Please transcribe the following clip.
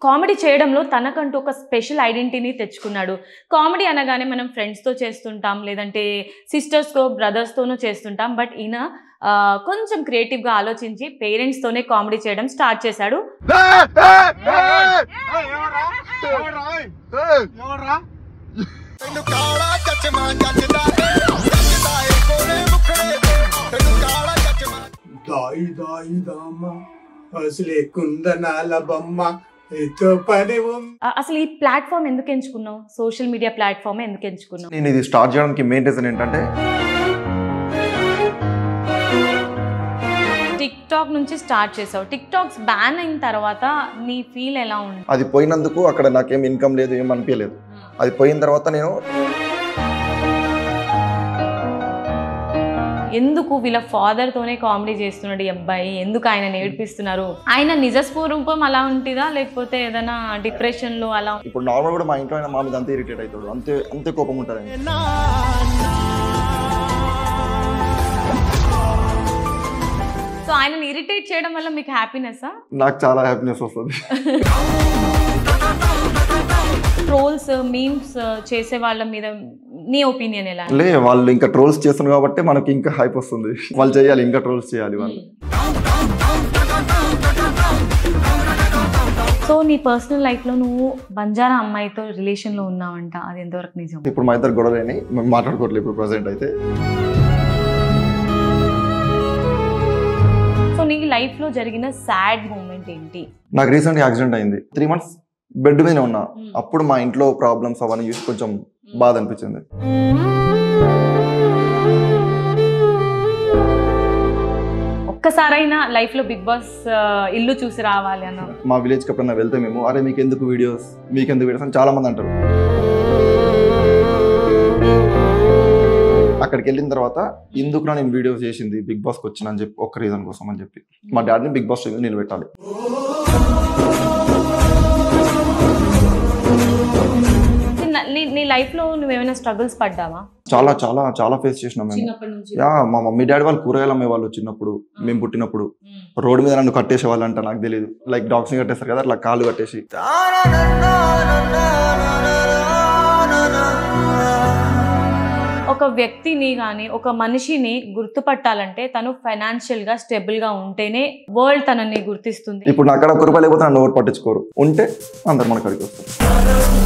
Comedy చేయడంలో తనకంటూ ఒక స్పెషల్ ఐడెంటిటీని తెచ్చుకున్నాడు కామెడీ అనగానే మనం ఫ్రెండ్స్తో చేస్తుంటాం లేదంటే సిస్టర్స్తో బ్రదర్స్తోనూ చేస్తుంటాం బట్ ఈయన ఆ, కొంచెం క్రియేటివ్గా ఆలోచించి పేరెంట్స్తోనే కామెడీ చేయడం స్టార్ట్ చేశాడు దాయి దాయి దామ అసలే కుందనాల బొమ్మ ఎంతో పని ఉంది ఆ, అసలు ఈ ప్లాట్ఫామ్ ఎందుకు ఎంచుకున్నావు సోషల్ మీడియా ప్లాట్ఫామ్ ఎందుకు ఎంచుకున్నావు నేను ఇది స్టార్ట్ చేయడానికి మెయిన్ రీజన్ ఏంటంటే టిక్ టాక్ నుంచి స్టార్ట్ చేసావు టిక్ టాక్స్ బ్యాన్ అయిన తర్వాత నీ ఫీల్ ఎలా ఉంది అది పోయినందుకు అక్కడ నాకేం ఇన్కమ్ లేదు ఏం అనిపించలేదు అది పోయిన తర్వాత నేను ఎందుకు వీళ్ళ father తోనే కామెడీ చేస్తున్నాడు ఈ అబ్బాయి ఎందుకు ఆయన నేర్పిస్తున్నారు ఆయన నిజ స్వరూపం అలా ఉంటుందా లేకపోతే ఏదైనా డిప్రెషన్ లో అలా ఇప్పుడు నార్మల్ కూడా మా ఇంట్లో అయినా మా మీద అంతే ఇరిటేట్ అవుతాడు అంతే అంతే కోపం ఉంటుంది ఆయనకి. సో ఆయనని ఇరిటేట్ చేయడం వల్ల మీకు హ్యాపీనెస్ నాకు చాలా హ్యాపీనెస్ వస్తుంది ట్రోల్స్ మీమ్స్ చేసే వాళ్ళ మీద నీ ఒపీనియన్ ఎలా లే వాళ్ళు ఇంకా ట్రోల్స్ చేస్తున్నారు కాబట్టి మనకి ఇంకా హైప్ వస్తుంది వాళ్ళు చేయాలి ఇంకా ట్రోల్స్ చేయాలి వాళ్ళు సో నీ పర్సనల్ లైఫ్ లో నువ్వు బంజారా అమ్మాయితో రిలేషన్ లో ఉన్నావంట అది ఎంతవరకు నిజం ఇప్పుడు మా ఇద్దరు గొడవలేని మేము మాట్లాడుకోవట్లేదు ఇప్పుడు ప్రజెంట్ అయితే సో నీ లైఫ్ లో జరిగిన సాడ్ మూమెంట్ ఏంటి నాకు రీసెంట్ యాక్సిడెంట్ అయింది త్రీ మంత్స్ బెడ్ మీదనే ఉన్నా అప్పుడు మా ఇంట్లో ప్రాబ్లమ్స్ అవన్నీ చూసి కొంచెం బాధ అనిపించింది ఒక్కసారైనా లైఫ్ లో బిగ్ బాస్ ఇల్లు చూసి రావాలి అన్న మా విలేజ్కి ఎప్పుడైనా వెళ్తే మేము అరే మీకు ఎందుకు వీడియోస్ మీకు ఎందుకు వీడియోస్ అని చాలా మంది అంటారు అక్కడికి వెళ్ళిన తర్వాత ఎందుకు నేను వీడియోస్ చేసింది బిగ్ బాస్కి వచ్చిన అని చెప్పి ఒక్క రీజన్ కోసం అని చెప్పి మా డాడీని బిగ్ బాస్ నిలబెట్టాలి నీ- నీ నీ లైఫ్ లో నువ్వేమైనా స్ట్రగుల్స్ పడ్డావా చాలా చాలా చాలా ఫేస్ చేసినాం మేము చిన్నప్పటి నుంచి యా మా మమ్మీ డాడీ వాళ్ళు కూరగాయలు అమ్మేవాళ్ళు చిన్నప్పుడు మేము పుట్టినప్పుడు రోడ్డు మీద నన్ను కట్టేసే వాళ్ళు అంట నాకు తెలియదు లైక్ డాగ్స్ని కట్టేస్తారు కదా అట్లా కాళ్ళు కట్టేసి ఒక వ్యక్తిని కానీ ఒక మనిషిని గుర్తుపట్టాలంటే తను ఫైనాన్షియల్ గా స్టెబుల్ గా ఉంటేనే వరల్డ్ తనని గుర్తిస్తుంది ఇప్పుడు నా అక్కడ ఒక రూపాయలు లేకపోతే నన్ను ఎవరు పట్టించుకోరు ఉంటే అందరు మన కాడికి వస్తారు